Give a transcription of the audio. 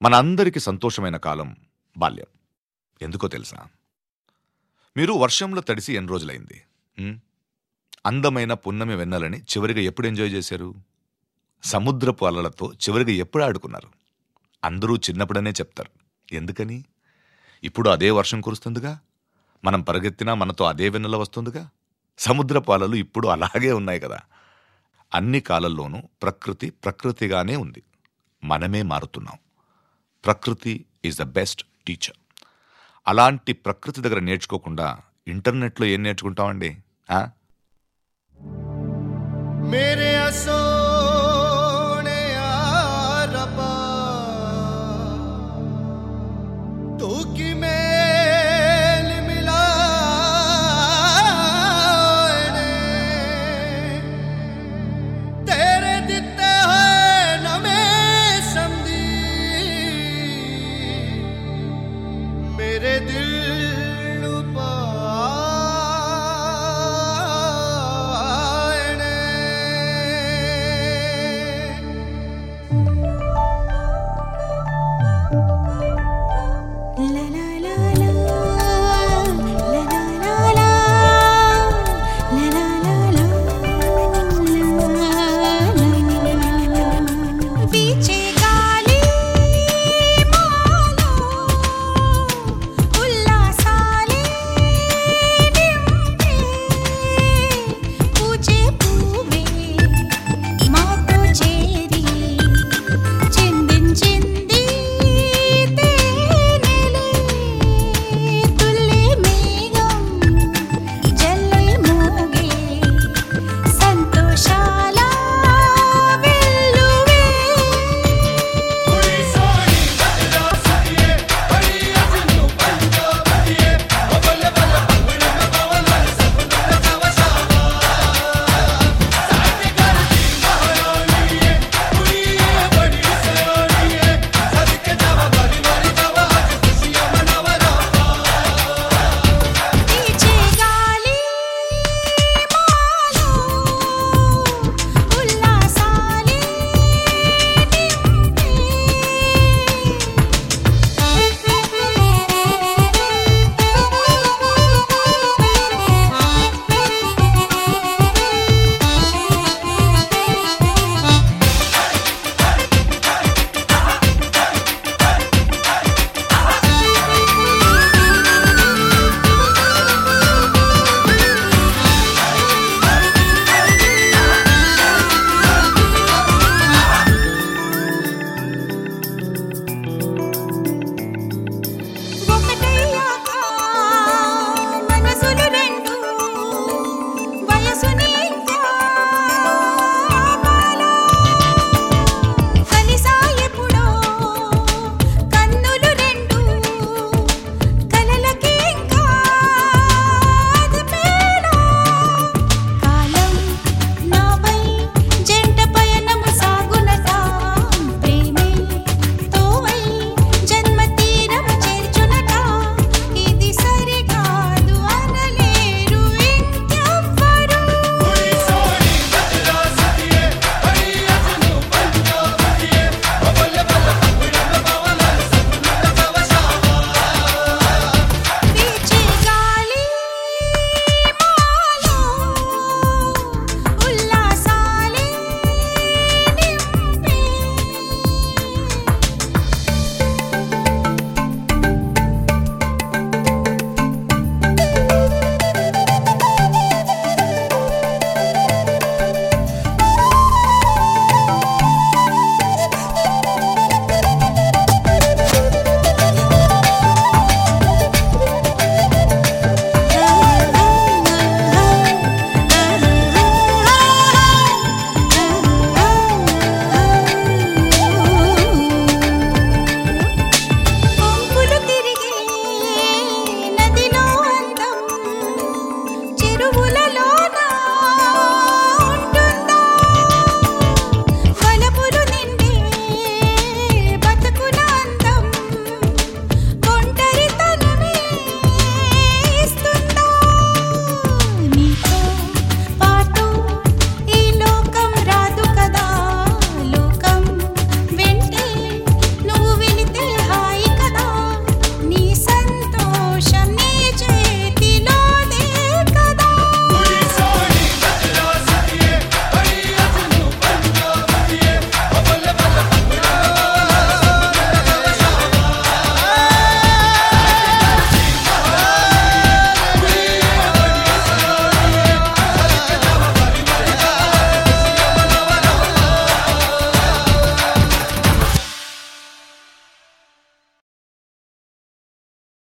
మన అందరికీ సంతోషమైన కాలం బాల్యం ఎందుకో తెలుసా మీరు వర్షంలో తడిసి ఎన్ని రోజులైంది ఉం? అందమైన పున్నమి వెన్నెలని చివరిగా ఎప్పుడు ఎంజాయ్ చేశారు సముద్రపు అలలతో చివరిగా ఎప్పుడు ఆడుకున్నారు అందరూ చిన్నప్పుడనే చెప్తారు ఎందుకని ఇప్పుడు అదే వర్షం కురుస్తుందిగా మనం పరిగెత్తినా మనతో అదే వెన్నెల వస్తుందిగా సముద్రపు అలలు ఇప్పుడు అలాగే ఉన్నాయి కదా అన్ని కాలంలోనూ ప్రకృతి ప్రకృతిగానే ఉంది మనమే మారుతున్నాం ప్రకృతి ఈజ్ ద బెస్ట్ టీచర్ అలాంటి ప్రకృతి దగ్గర నేర్చుకోకుండా ఇంటర్నెట్లో ఏం నేర్చుకుంటామండి ఆ? ਮੇਰੇ ਸੋਹਣਿਆ ਰੱਬਾ ਤੂੰ ਕੀ ਮੇਲ ਮਿਲਾਏ ਨੇ ਤੇਰੇ ਦਿੱਤੇ ਹੋਏ ਨਵੇਂ ਸੰਦੀ ਮੇਰੇ ਦਿਲ